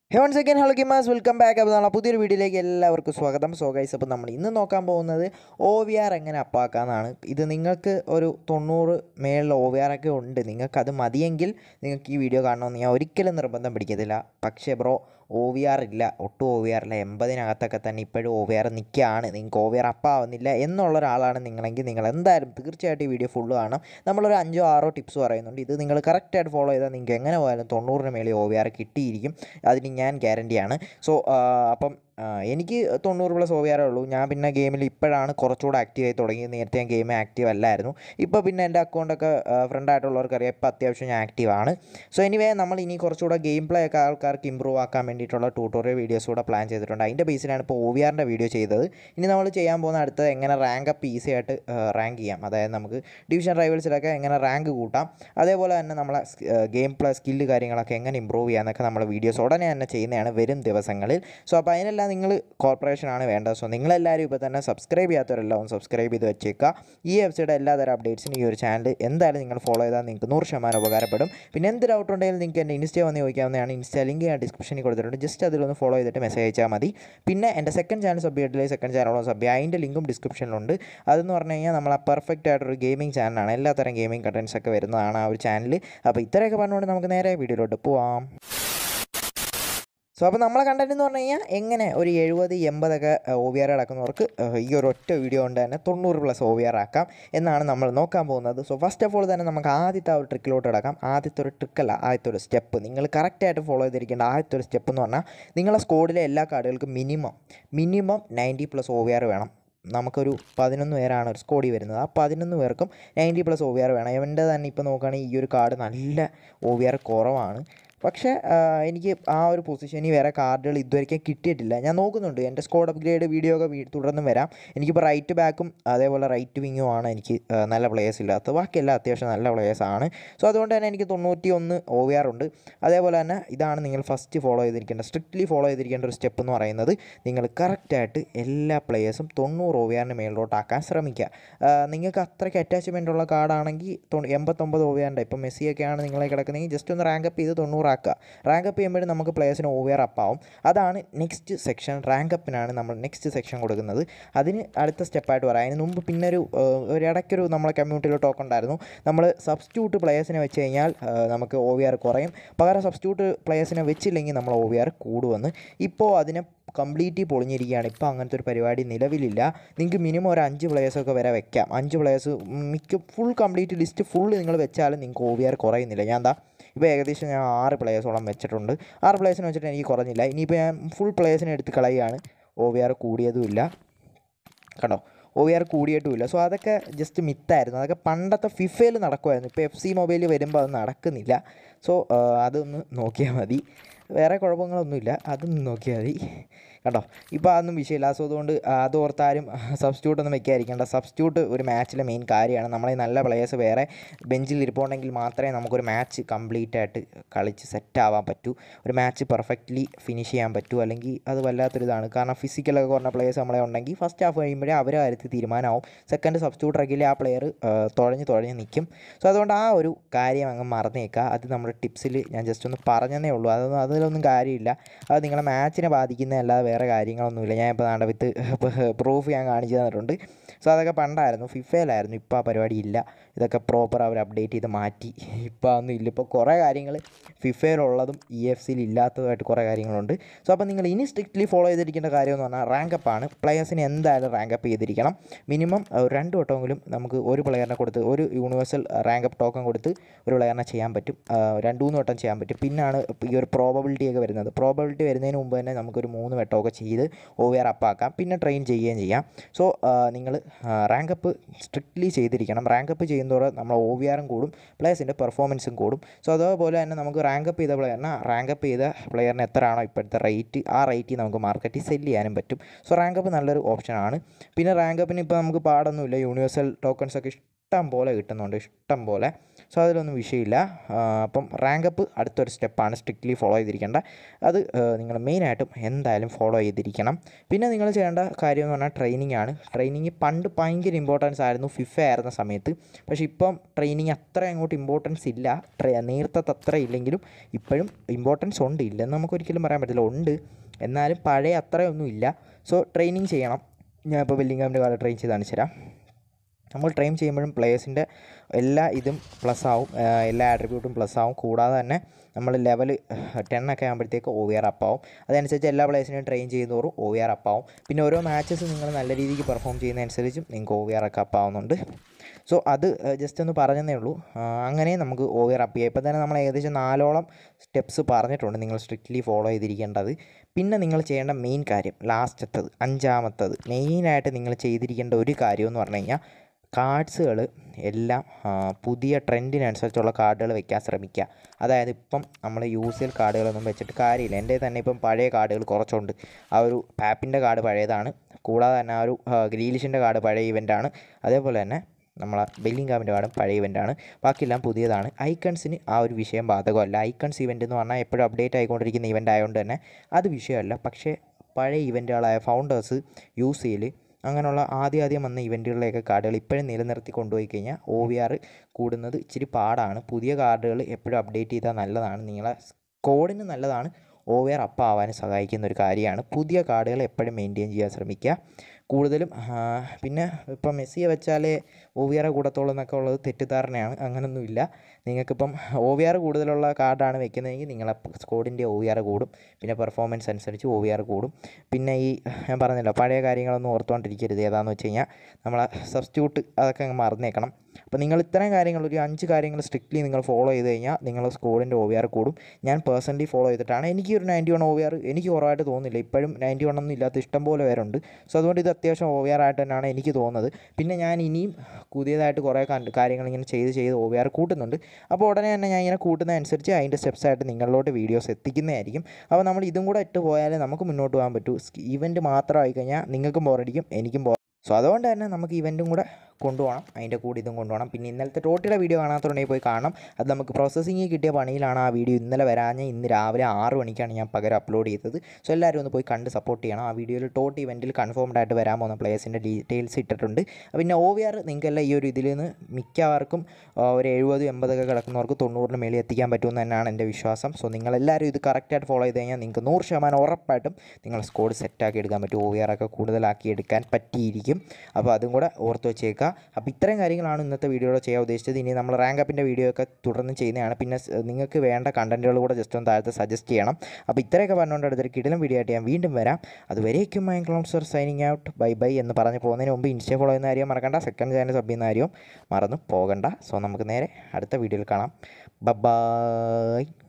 ഹേ one second hello കിമാസ് welcome back അപ്പോൾ നമ്മളെ പുതിയൊരു വീഡിയോയിലേക്ക് എല്ലാവർക്കും സ്വാഗതം സോ ഗൈസ് അപ്പോൾ നമ്മൾ ഇന്ന് നോക്കാൻ പോകുന്നത് ഒ വി ആർ എങ്ങനെ അപ്പാക്കാമെന്നാണ് ഇത് നിങ്ങൾക്ക് ഒരു തൊണ്ണൂറ് മേളിൽ ഒ വി ആർ ഒക്കെ ഉണ്ട് നിങ്ങൾക്ക് അത് മതിയെങ്കിൽ നിങ്ങൾക്ക് ഈ വീഡിയോ കാണണമെന്ന് ഞാൻ ഒരിക്കലും നിർബന്ധം പിടിക്കത്തില്ല പക്ഷേ ബ്രോ ഒ വി ആർ ഇല്ല ഒട്ടും ഒ വി ആർ ഇല്ല എൺപതിനകത്തൊക്കെ തന്നെ ഇപ്പോഴും ഒ വി ആർ നിൽക്കുകയാണ് നിങ്ങൾക്ക് ഒ വി ആർ അപ്പാവുന്നില്ല എന്നുള്ള ഒരാളാണ് നിങ്ങളെങ്കിൽ നിങ്ങൾ എന്തായാലും തീർച്ചയായിട്ടും ഈ വീഡിയോ ഫുള്ള് കാണും നമ്മളൊരു അഞ്ചോ ആറോ ടിപ്സ് പറയുന്നുണ്ട് ഇത് നിങ്ങൾ കറക്റ്റായിട്ട് ഫോളോ ചെയ്താൽ നിങ്ങൾക്ക് എങ്ങനെ പോയാലും തൊണ്ണൂറിന് മേളിൽ ഒ വി ആർ കിട്ടിയിരിക്കും അതിന് ഞാൻ ഗ്യാരണ്ടിയാണ് സോ അപ്പം ആ, എനിക്ക് തൊണ്ണൂറ് പ്ലസ് ഒ വി ആറേ ഉള്ളൂ ഞാൻ പിന്നെ ഗെയിമിൽ ഇപ്പോഴാണ് കുറച്ചുകൂടെ ആക്റ്റീവ് ആയി തുടങ്ങിയത് നേരത്തെ ഞാൻ ഗെയിം ആക്റ്റീവ് അല്ലായിരുന്നു ഇപ്പോൾ പിന്നെ എൻ്റെ അക്കൗണ്ടൊക്കെ ഫ്രണ്ട് ആയിട്ടുള്ളവർക്കറിയാം ഇപ്പോൾ അത്യാവശ്യം ഞാൻ ആക്റ്റീവ് ആണ് സോ എനിവേ നമ്മൾ ഇനി കുറച്ചുകൂടെ ഗെയിം പ്ലേ ഒക്കെ ആൾക്കാർക്ക് ഇമ്പ്രൂവ് ആക്കാൻ വേണ്ടിയിട്ടുള്ള ട്യൂട്ടോറിയൽ വീഡിയോസ് കൂടെ പ്ലാൻ ചെയ്തിട്ടുണ്ട് അതിൻ്റെ ബേസിലാണ് ഇപ്പോൾ ഒ വി ആറിൻ്റെ വീഡിയോ ചെയ്തത് ഇനി നമ്മൾ ചെയ്യാൻ പോകുന്ന അടുത്തത് എങ്ങനെ റാങ്ക് അപ്പ് ഈസി ആയിട്ട് റാങ്ക് ചെയ്യാം അതായത് നമുക്ക് ഡിവിഷൻ റൈവൽസിലൊക്കെ എങ്ങനെ റാങ്ക് കൂട്ടാം അതേപോലെ തന്നെ നമ്മളെ ഗെയിം പ്ലേ സ്കില്ല് കാര്യങ്ങളൊക്കെ എങ്ങനെ ഇമ്പ്രൂവ് ചെയ്യാമെന്നൊക്കെ നമ്മൾ വീഡിയോസ് ഉടനെ തന്നെ ചെയ്യുന്നതാണ് വരും ദിവസങ്ങളിൽ സോ അപ്പോൾ അതിനെല്ലാം നിങ്ങൾ കോർപ്പറേഷനാണ് വേണ്ടത് സോ നിങ്ങളെല്ലാവരും ഇപ്പോൾ തന്നെ സബ്സ്ക്രൈബ് ചെയ്യാത്തവരെല്ലാം ഒന്ന് സബ്സ്ക്രൈബ് ചെയ്ത് വെച്ചേക്കുക ഈ വെബ്സൈറ്റ് എല്ലാതരം അപ്ഡേറ്റ്സിനും ഈ ഒരു ചാനൽ എന്തായാലും നിങ്ങൾ ഫോളോ ചെയ്താൽ നിങ്ങൾക്ക് നൂറ് ശതമാനം ഉപകാരപ്പെടും പിന്നെ എന്ത് ഡൗട്ട് ഉണ്ടെങ്കിലും നിങ്ങൾക്ക് എൻ്റെ ഇൻസ്റ്റ വന്ന് ചോദിക്കാവുന്നതാണ് ഇൻസ്റ്റ ലിങ്ക് ഞാൻ ഡിസ്ക്രിപ്ഷനിൽ കൊടുത്തിട്ടുണ്ട് ജസ്റ്റ് അതിലൊന്ന് ഫോളോ ചെയ്തിട്ട് മെസ്സേജ് അയച്ചാൽ മതി പിന്നെ എൻ്റെ സെക്കൻഡ് ചാനൽ സബ് ചെയ്തിട്ടില്ലേ സെക്കൻഡ് ചാനലോളം സബ് ചെയ്യുക അതിൻ്റെ ലിങ്കും ഡിസ്ക്രിപ്ഷനിലുണ്ട് അതെന്ന് പറഞ്ഞു കഴിഞ്ഞാൽ നമ്മൾ ആ പെർഫെക്റ്റ് ആയിട്ടൊരു ഗെയിമിംഗ് ചാനലാണ് എല്ലാത്തരം ഗെയിമിംഗ് കണ്ടൻസ് ഒക്കെ വരുന്നതാണ് ആ ഒരു ചാനൽ അപ്പോൾ ഇത്രയൊക്കെ പറഞ്ഞുകൊണ്ട് നമുക്ക് നേരെ വീഡിയോയിലോട്ട് പോവാം സോ അപ്പോൾ നമ്മളെ കണ്ടന്റ് എന്ന് പറഞ്ഞു കഴിഞ്ഞാൽ എങ്ങനെ ഒരു എഴുപത് എൺപതൊക്കെ ഒ വി ആർ അടക്കുന്നവർക്ക് ഈ ഒരു ഒറ്റ വീഡിയോ കൊണ്ട് തന്നെ തൊണ്ണൂറ് പ്ലസ് ഒ വി ആർ ആക്കാം എന്നാണ് നമ്മൾ നോക്കാൻ പോകുന്നത് സോ ഫസ്റ്റ് ഓഫ് ഓൾ തന്നെ നമുക്ക് ആദ്യത്തെ ആ ഒരു ട്രിക്കിലോട്ട് കിടക്കാം ആദ്യത്തെ ഒരു ട്രിക്കല്ല ആദ്യത്തെ ഒരു സ്റ്റെപ്പ് നിങ്ങൾ കറക്റ്റായിട്ട് ഫോളോ ചെയ്തിരിക്കേണ്ട ആദ്യത്തെ ഒരു സ്റ്റെപ്പ് എന്ന് പറഞ്ഞാൽ നിങ്ങളെ സ്കോഡിലെ എല്ലാ കാർഡുകൾക്കും minimum minimum ninety plus O V R വേണം നമുക്കൊരു പതിനൊന്ന് പേരാണ് ഒരു സ്കോഡി വരുന്നത് ആ പതിനൊന്ന് പേർക്കും ninety plus O V R വേണം എൻ്റെ തന്നെ ഇപ്പോൾ നോക്കുകയാണെങ്കിൽ ഈ ഒരു കാർഡ് നല്ല ഒ വി ആർ കുറവാണ് പക്ഷേ ആ, എനിക്ക് ആ ഒരു പൊസിഷനിൽ വേറെ കാർഡുകൾ ഇതുവരെയ്ക്കും കിട്ടിയിട്ടില്ല ഞാൻ നോക്കുന്നുണ്ട് എൻ്റെ സ്കോഡ് അപ്ഗ്രേഡ് വീഡിയോ ഒക്കെ വീ- തുടർന്നും വരാം എനിക്കിപ്പോൾ റൈറ്റ് ബാക്കും അതേപോലെ റൈറ്റ് വിങ്ങും ആണ് എനിക്ക് ആ, നല്ല പ്ലേയേഴ്സ് ഇല്ലാത്തത് ബാക്കിയെല്ലാം അത്യാവശ്യം നല്ല പ്ലേയേഴ്സ് ആണ് സോ അതുകൊണ്ട് തന്നെ എനിക്ക് തൊണ്ണൂറ്റി ഒന്ന് ഒ വി ആർ ഉണ്ട് അതേപോലെ തന്നെ ഇതാണ് നിങ്ങൾ ഫസ്റ്റ് ഫോളോ ചെയ്തിരിക്കേണ്ട സ്ട്രിക്ട്ലി ഫോളോ ചെയ്തിരിക്കേണ്ട ഒരു സ്റ്റെപ്പ് എന്ന് പറയുന്നത് നിങ്ങൾ കറക്റ്റായിട്ട് എല്ലാ പ്ലേയേഴ്സും തൊണ്ണൂറ് ഒ വി ആറിന് മേളിലോട്ടാക്കാൻ ശ്രമിക്കുക ആ, നിങ്ങൾക്ക് അത്രയ്ക്ക് അറ്റാച്ച്മെൻ്റ് ഉള്ള കാർഡാണെങ്കിൽ തൊണ്ണൂ എൺപത്തൊമ്പത് ഒ വി ആറിൻ്റെ ഇപ്പം മെസ്സിയൊക്കെയാണ് നിങ്ങളെ കിടക്കുന്നതെങ്കിൽ ജസ്റ്റ് ഒന്ന് റാങ്ക് അപ്പ് ചെയ്ത് തൊണ്ണൂറാക്കുക റാങ്ക് അപ്പ് ചെയ്യുമ്പോഴും നമുക്ക് പ്ലേയേഴ്സിന് ഒ വി ആർ അപ്പാവും അതാണ് നെക്സ്റ്റ് സെക്ഷൻ റാങ്ക് അപ്പിനാണ് നമ്മൾ നെക്സ്റ്റ് സെക്ഷൻ കൊടുക്കുന്നത് അതിന് അടുത്ത സ്റ്റെപ്പായിട്ട് പറയാം അതിന് മുമ്പ് പിന്നെ ഒരു ആ, ഒരു ഇടയ്ക്കൊരു നമ്മളെ കമ്മ്യൂണിറ്റിയിൽ ടോക്ക് ഉണ്ടായിരുന്നു നമ്മൾ സബ്സ്റ്റിറ്റ്യൂട്ട് പ്ലേയേഴ്സിനെ വെച്ച് കഴിഞ്ഞാൽ ആ, നമുക്ക് ഒ വി ആർ കുറയും പകരം സബ്സ്റ്റിറ്റ്യൂട്ട് പ്ലേയേഴ്സിനെ വെച്ചില്ലെങ്കിൽ നമ്മൾ ഒ വി ആർ കൂടുമെന്ന് ഇപ്പോൾ അതിനെ കംപ്ലീറ്റ്ലി പൊളിഞ്ഞിരിക്കുകയാണ് ഇപ്പോൾ അങ്ങനത്തെ ഒരു പരിപാടി നിലവിലില്ല നിങ്ങൾക്ക് മിനിമം ഒരു അഞ്ച് പ്ലേയേഴ്സൊക്കെ വരെ വെക്കാം അഞ്ച് പ്ലേയേഴ്സ് മിക്ക ഫുൾ കംപ്ലീറ്റ് ലിസ്റ്റ് ഫുൾ നിങ്ങൾ വെച്ചാലും നിങ്ങൾക്ക് ഒ വി ആർ കുറയുന്നില്ല ഞാൻ എന്താ ഇപ്പോൾ ഏകദേശം ഞാൻ ആറ് പ്ലേയേഴ്സോളം വെച്ചിട്ടുണ്ട് ആറ് പ്ലേയേഴ്സിനെ വെച്ചിട്ട് എനിക്ക് കുറഞ്ഞില്ല ഇനിയിപ്പോൾ ഞാൻ ഫുൾ പ്ലേയേഴ്സിനെ എടുത്ത് കളയുകയാണ് ഒ വി ആർ കൂടിയതുമില്ല കണ്ടോ ഒ വി ആർ കൂടിയിട്ടുമില്ല സോ അതൊക്കെ ജസ്റ്റ് മിത്തായിരുന്നു അതൊക്കെ പണ്ടത്തെ ഫിഫയിൽ നടക്കുമായിരുന്നു ഇപ്പോൾ എഫ് സി മൊബൈലിൽ വരുമ്പോൾ അത് നടക്കുന്നില്ല സോ അതൊന്ന് നോക്കിയാൽ മതി വേറെ കുഴപ്പങ്ങളൊന്നുമില്ല അതൊന്ന് നോക്കിയാൽ മതി കേട്ടോ ഇപ്പോൾ അതൊന്നും വിഷയമില്ല സോ അതുകൊണ്ട് അത് ഓർത്താരും സബ്സ്റ്റിറ്റ്യൂട്ട് ഒന്നും വെക്കാതിരിക്കേണ്ട സബ്സ്റ്റിറ്റ്യൂട്ട് ഒരു മാച്ചിലെ മെയിൻ കാര്യമാണ് നമ്മളെ നല്ല പ്ലേയേഴ്സ് വേറെ ബെഞ്ചിൽ ഇരിപ്പുണ്ടെങ്കിൽ മാത്രമേ നമുക്കൊരു മാച്ച് കംപ്ലീറ്റ് ആയിട്ട് കളിച്ച് സെറ്റ് ആവാൻ പറ്റൂ ഒരു മാച്ച് പെർഫെക്റ്റ്ലി ഫിനിഷ് ചെയ്യാൻ പറ്റൂ അല്ലെങ്കിൽ അത് വല്ലാത്തൊരിതാണ് കാരണം ഫിസിക്കലൊക്കെ കുറഞ്ഞ പ്ലേയേഴ്സ് നമ്മളെ ഉണ്ടെങ്കിൽ ഫസ്റ്റ് ഹാഫ് കഴിയുമ്പോഴേ അവരെ കാര്യത്തിൽ തീരുമാനമാവും സെക്കൻഡ് സബ്സ്റ്റിറ്റ്യൂട്ട് ഇറക്കിയിൽ ആ പ്ലെയർ തുഴഞ്ഞ് തുഴഞ്ഞ് നിൽക്കും സോ അതുകൊണ്ട് ആ ഒരു കാര്യം അങ്ങ് മറന്നേക്കുക അത് നമ്മുടെ ടിപ്സിൽ ഞാൻ ജസ്റ്റ് ഒന്ന് പറഞ്ഞതേ ഉള്ളൂ അതൊന്നും അതിലൊന്നും കാര്യമില്ല അത് നിങ്ങളെ മാച്ചിനെ ബാധിക്കുന്നതല്ലാതെ വേറെ കാര്യങ്ങളൊന്നുമില്ല ഞാൻ ഇപ്പോൾ നാണ്ട വിത്ത് പ്രൂഫ് ഞാൻ കാണിച്ചു തന്നിട്ടുണ്ട് സോ അതൊക്കെ പണ്ടായിരുന്നു ഫിഫയിലായിരുന്നു ഇപ്പോൾ ആ പരിപാടി ഇല്ല ഇതൊക്കെ പ്രോപ്പർ അവർ അപ്ഡേറ്റ് ചെയ്ത് മാറ്റി ഇപ്പോൾ അതൊന്നും ഇല്ല ഇപ്പോൾ കുറേ കാര്യങ്ങൾ ഫിഫയിലുള്ളതും ഇ എഫ് സിയിൽ ഇല്ലാത്തതുമായിട്ട് കുറേ കാര്യങ്ങളുണ്ട് സോ അപ്പോൾ നിങ്ങൾ ഇനി സ്ട്രിക്റ്റ്ലി ഫോളോ ചെയ്തിരിക്കേണ്ട കാര്യം എന്ന് പറഞ്ഞാൽ റാങ്ക് അപ്പാണ് പ്ലെയേഴ്സിന് എന്തായാലും റാങ്ക് അപ്പ് ചെയ്തിരിക്കണം മിനിമം രണ്ട് വട്ടമെങ്കിലും നമുക്ക് ഒരു പ്ലെയറിനെ കൊടുത്ത് ഒരു യൂണിവേഴ്സൽ റാങ്ക് അപ്പ് ടോക്കൺ കൊടുത്ത് ഒരു പ്ലെയറിനെ ചെയ്യാൻ പറ്റും ആ, രണ്ട് മൂന്ന് വട്ടം ചെയ്യാൻ പറ്റും പിന്നാണ് ഈ ഒരു പ്രോബബിലിറ്റി ഒക്കെ വരുന്നത് പ്രോബബിലിറ്റി വരുന്നതിന് മുമ്പ് തന്നെ നമുക്കൊരു മൂന്ന് വട്ടമൊക്കെ ചെയ്ത് ഒ വി ആർ അപ്പാക്കാം പിന്നെ ട്രെയിൻ ചെയ്യുകയും ചെയ്യാം സോ നിങ്ങൾ റാങ്ക് അപ്പ് സ്ട്രിക്ട്ലി ചെയ്തിരിക്കണം റാങ്ക് അപ്പ് ചെയ്യുന്നതോടെ നമ്മൾ ഒ വി ആറും കൂടും പ്ലേയേഴ്സിൻ്റെ പെർഫോമൻസും കൂടും സോ അതേപോലെ തന്നെ നമുക്ക് റാങ്ക് അപ്പ് ചെയ്ത പ്ലെയറിന് റാങ്ക് അപ്പ് ചെയ്ത പ്ലെയറിന് എത്രയാണോ ഇപ്പോഴത്തെ റേറ്റ് ആ റേറ്റിൽ നമുക്ക് മാർക്കറ്റിൽ സെല്ല് ചെയ്യാനും പറ്റും സോ റാങ്ക് അപ്പ് നല്ലൊരു ഓപ്ഷനാണ് പിന്നെ റാങ്ക് അപ്പിന് ഇപ്പോൾ നമുക്ക് പാടൊന്നുമില്ല യൂണിവേഴ്സൽ ടോക്കൺസ് ഒക്കെ ഇഷ്ടം പോലെ കിട്ടുന്നുണ്ട് ഇഷ്ടം പോലെ സോ അതിലൊന്നും വിഷയമില്ല ആ, അപ്പം റാങ്ക് അപ്പ് അടുത്തൊരു സ്റ്റെപ്പാണ് സ്ട്രിക്ട്ലി ഫോളോ ചെയ്തിരിക്കേണ്ട അത് നിങ്ങൾ മെയിനായിട്ടും എന്തായാലും ഫോളോ ചെയ്തിരിക്കണം പിന്നെ നിങ്ങൾ ചെയ്യേണ്ട കാര്യം എന്ന് പറഞ്ഞാൽ ട്രെയിനിങ് ആണ് ട്രെയിനിങ് പണ്ട് ഭയങ്കര ഇമ്പോർട്ടൻസ് ആയിരുന്നു ഫിഫ ആയിരുന്ന സമയത്ത് പക്ഷേ ഇപ്പം ട്രെയിനിങ് അത്ര അങ്ങോട്ട് ഇമ്പോർട്ടൻസ് ഇല്ല ട്രെ നേരത്തെ അത്ര ഇല്ലെങ്കിലും ഇപ്പോഴും ഇമ്പോർട്ടൻസ് ഉണ്ട് ഇല്ലെന്ന് നമുക്ക് ഒരിക്കലും പറയാൻ പറ്റില്ല ഉണ്ട് എന്നാലും പഴയ അത്രയൊന്നും ഇല്ല സോ ട്രെയിനിങ് ചെയ്യണം ഞാൻ ഇപ്പോൾ വെല്ലിംഗാമിൻ്റെ കാലം ട്രെയിൻ ചെയ്ത് കാണിച്ചു തരാം നമ്മൾ ട്രെയിൻ ചെയ്യുമ്പോഴും പ്ലേയേഴ്സിൻ്റെ എല്ലാ ഇതും പ്ലസ് ആവും ആ, എല്ലാ ആട്രിബ്യൂട്ടും പ്ലസ് ആവും കൂടാതെ തന്നെ നമ്മൾ ലെവൽ ടെൻ ഒക്കെ ആകുമ്പോഴത്തേക്ക് ഒ വി ആർ അപ്പാവും അതനുസരിച്ച് എല്ലാ പ്ലേയേഴ്സിനെയും ട്രെയിൻ ചെയ്യുന്നതോറും ഒ വി ആർ അപ്പാവും പിന്നെ ഓരോ മാച്ചസ് നിങ്ങൾ നല്ല രീതിക്ക് പെർഫോം ചെയ്യുന്നതനുസരിച്ചും നിങ്ങൾക്ക് ഒ വി ആർ ഒക്കെ അപ്പാവുന്നുണ്ട് സോ അത് ജസ്റ്റ് ഒന്ന് പറഞ്ഞതേ ഉള്ളൂ ആ, അങ്ങനെ നമുക്ക് ഒ വി ആർ അപ്പ് ചെയ്യാം ഇപ്പം തന്നെ നമ്മൾ ഏകദേശം നാലോളം സ്റ്റെപ്സ് പറഞ്ഞിട്ടുണ്ട് നിങ്ങൾ സ്ട്രിക്ട്ലി ഫോളോ ചെയ്തിരിക്കേണ്ടത് പിന്നെ നിങ്ങൾ ചെയ്യേണ്ട മെയിൻ കാര്യം ലാസ്റ്റത്തത് അഞ്ചാമത്തത് മെയിനായിട്ട് നിങ്ങൾ ചെയ്തിരിക്കേണ്ട ഒരു കാര്യം എന്ന് പറഞ്ഞു കഴിഞ്ഞാൽ കാർഡ്സുകൾ എല്ലാം ആ, പുതിയ ട്രെൻഡിനനുസരിച്ചുള്ള കാർഡുകൾ വെക്കാൻ ശ്രമിക്കുക അതായത് ഇപ്പം നമ്മൾ യൂസ് ചെയ്യൽ കാർഡുകളൊന്നും വെച്ചിട്ട് കാര്യമില്ല എൻ്റെ തന്നെ ഇപ്പം പഴയ കാർഡുകൾ കുറച്ചുണ്ട് ആ ഒരു പാപ്പിൻ്റെ കാർഡ് പഴയതാണ് കൂടാതെ തന്നെ ആ ഒരു ഗ്രീലിഷിൻ്റെ കാർഡ് പഴയ ഇവൻ്റാണ് അതേപോലെ തന്നെ നമ്മളെ ബെല്ലിംഗാമിൻ്റെ കാർഡും പഴയ ഇവൻ്റാണ് ബാക്കിയെല്ലാം പുതിയതാണ് ഐക്കൺസിന് ആ ഒരു വിഷയം ബാധകമല്ല ഐക്കൺസ് ഇവൻ്റ് എന്ന് പറഞ്ഞാൽ എപ്പോഴും അപ്ഡേറ്റ് ആയിക്കൊണ്ടിരിക്കുന്ന ഇവൻ്റ് ആയതുകൊണ്ട് തന്നെ അത് വിഷയമല്ല പക്ഷേ പഴയ ഇവൻ്റുകളായ ഫൗണ്ടേഴ്സ് യൂസ് ചെയ്യൽ അങ്ങനെയുള്ള ആദ്യം ആദ്യം വന്ന ഇവൻറ്റുകളിലേക്ക് കാർഡുകൾ ഇപ്പോഴും നിലനിർത്തി കൊണ്ടുപോയി കഴിഞ്ഞാൽ ഒ വി ആർ കൂടുന്നത് ഇച്ചിരി പാടാണ് പുതിയ കാർഡുകൾ എപ്പോഴും അപ്ഡേറ്റ് ചെയ്താൽ നല്ലതാണ് നിങ്ങളെ കോഡിന് നല്ലതാണ് ഒ വി ആർ അപ്പ് ആവാനും സഹായിക്കുന്ന ഒരു കാര്യമാണ് പുതിയ കാർഡുകൾ എപ്പോഴും മെയിൻറ്റെയിൻ ചെയ്യാൻ ശ്രമിക്കുക കൂടുതലും ആ, പിന്നെ ഇപ്പം മെസ്സിയെ വെച്ചാലേ ഒ വി ആർ കൂടത്തുള്ളൂ എന്നൊക്കെ ഉള്ളത് തെറ്റിദ്ധാരണയാണ് അങ്ങനൊന്നുമില്ല നിങ്ങൾക്കിപ്പം ഒ വി ആർ കൂടുതലുള്ള കാർഡാണ് വെക്കുന്നതെങ്കിൽ നിങ്ങളെ സ്കോഡിൻ്റെ ഒ വി ആർ കൂടും പിന്നെ പെർഫോമൻസ് അനുസരിച്ച് ഒ വി ആർ കൂടും പിന്നെ ഈ ഞാൻ പറഞ്ഞല്ലോ പഴയ കാര്യങ്ങളൊന്നും ഓർത്തുകൊണ്ടിരിക്കരുത് ഏതാണെന്ന് വെച്ച് കഴിഞ്ഞാൽ നമ്മളെ സബ്സ്റ്റിറ്റ്യൂട്ട് അതൊക്കെ അങ്ങ് മറന്നേക്കണം അപ്പോൾ നിങ്ങൾ ഇത്രയും കാര്യങ്ങൾ ഒരു അഞ്ച് കാര്യങ്ങൾ സ്ട്രിക്ട്ലി നിങ്ങൾ ഫോളോ ചെയ്ത് കഴിഞ്ഞാൽ നിങ്ങൾ സ്കോഡിൻ്റെ ഒ വി ആർ കൂടും ഞാൻ പേഴ്സണലി ഫോളോ ചെയ്തിട്ടാണ് എനിക്ക് ഒരു ninety one O V R എനിക്ക് കുറവായിട്ട് തോന്നുന്നില്ല ഇപ്പോഴും നയൻറ്റി വൺ ഒന്നും ഇല്ലാത്ത ഇഷ്ടം പോലെ പേരുണ്ട് സോ അതുകൊണ്ട് ഇത് അത്യാവശ്യം ഒ വി ആർ ആയിട്ട് തന്നെയാണ് എനിക്ക് തോന്നുന്നത് പിന്നെ ഞാൻ ഇനിയും പുതിയതായിട്ട് കുറേ കണ്ട് കാര്യങ്ങൾ ഇങ്ങനെ ചെയ്ത് ചെയ്ത് ഒ വി ആർ കൂട്ടുന്നുണ്ട് അപ്പോൾ ഉടനെ തന്നെ ഞാൻ ഇങ്ങനെ കൂട്ടുന്നതനുസരിച്ച് അതിൻ്റെ സ്റ്റെപ്സായിട്ട് നിങ്ങളിലോട്ട് വീഡിയോസ് എത്തിക്കുന്നതായിരിക്കും അപ്പോൾ നമ്മൾ ഇതും കൂടെ ഇട്ട് പോയാലേ നമുക്ക് മുന്നോട്ട് പോകാൻ പറ്റൂ ഇവൻറ്റ് മാത്രമായി കഴിഞ്ഞാൽ നിങ്ങൾക്കും ബോറടിക്കും എനിക്കും ബോ സോ അതുകൊണ്ട് തന്നെ നമുക്ക് ഇവൻറ്റും കൂടെ കൊണ്ടുപോകണം അതിൻ്റെ കൂടെ ഇതും കൊണ്ടുപോകണം പിന്നെ ഇന്നലത്തെ ടോട്ടിയുടെ വീഡിയോ കാണാത്തുണ്ടെങ്കിൽ പോയി കാണണം അത് നമുക്ക് പ്രോസസ്സിങ് കിട്ടിയ പണിയിലാണ് ആ വീഡിയോ ഇന്നലെ വരാഞ്ഞ ഇന്ന് രാവിലെ ആറ് മണിക്കാണ് ഞാൻ പകരം അപ്ലോഡ് ചെയ്തത് സോ എല്ലാവരും ഒന്ന് പോയി കണ്ട് സപ്പോർട്ട് ചെയ്യണം ആ വീഡിയോയിൽ ടോട്ട് ഇവൻറ്റിൽ കൺഫേംഡ് ആയിട്ട് വരാൻ പോകുന്ന പ്ലേയേഴ്സിൻ്റെ ഡീറ്റെയിൽസ് ഇട്ടിട്ടുണ്ട് പിന്നെ ഒ വി ആർ നിങ്ങൾക്കെല്ലാം ഈ ഒരു ഇതിൽ നിന്ന് മിക്കവർക്കും ആ, ഒരു എഴുപത് എൺപതൊക്കെ കിടക്കുന്നവർക്ക് തൊണ്ണൂറിന് മേളിൽ എത്തിക്കാൻ പറ്റുമെന്ന് തന്നെയാണ് എൻ്റെ വിശ്വാസം സോ നിങ്ങളെല്ലാവരും ഇത് കറക്റ്റായിട്ട് ഫോളോ ചെയ്ത് കഴിഞ്ഞാൽ നിങ്ങൾക്ക് നൂറ് ശതമാനം ഉറപ്പായിട്ടും നിങ്ങൾ സ്കോഡ് സെറ്റാക്കി എടുക്കാൻ പറ്റും ഒ വി ആർ ഒക്കെ കൂടുതലാക്കി എടുക്കാൻ പറ്റിയിരിക്കും അപ്പോൾ അതും കൂടെ ഓർത്ത് വെച്ചേക്കുക അപ്പോൾ ഇത്രയും കാര്യങ്ങളാണ് ഇന്നത്തെ വീഡിയോയിൽ ചെയ്യാൻ ഉദ്ദേശിച്ചത് ഇനി നമ്മൾ റാങ്ക് അപ്പിൻ്റെ വീഡിയോ ഒക്കെ തുടർന്ന് ചെയ്യുന്നതാണ് പിന്നെ സ് നിങ്ങൾക്ക് വേണ്ട കണ്ടൻറ്റുകൾ കൂടെ ജസ്റ്റ് ഒന്ന് താഴത്ത് സജസ്റ്റ് ചെയ്യണം അപ്പോൾ ഇത്രയൊക്കെ പറഞ്ഞുകൊണ്ട് അടുത്തൊരു കിടിലം വീഡിയോ ആയിട്ട് ഞാൻ വീണ്ടും വരാം അതുവരേക്കും my clonser signing out bye bye എന്ന് പറഞ്ഞ് പോകുന്നതിന് മുമ്പ് ഇൻസ്റ്റ ഫോളോ ചെയ്യുന്ന കാര്യം മറക്കണ്ട സെക്കൻഡ് ചാനൽ സബ് ചെയ്യുന്ന കാര്യം മറന്ന് പോകണ്ട സോ നമുക്ക് നേരെ അടുത്ത വീഡിയോയിൽ കാണാം ബൈ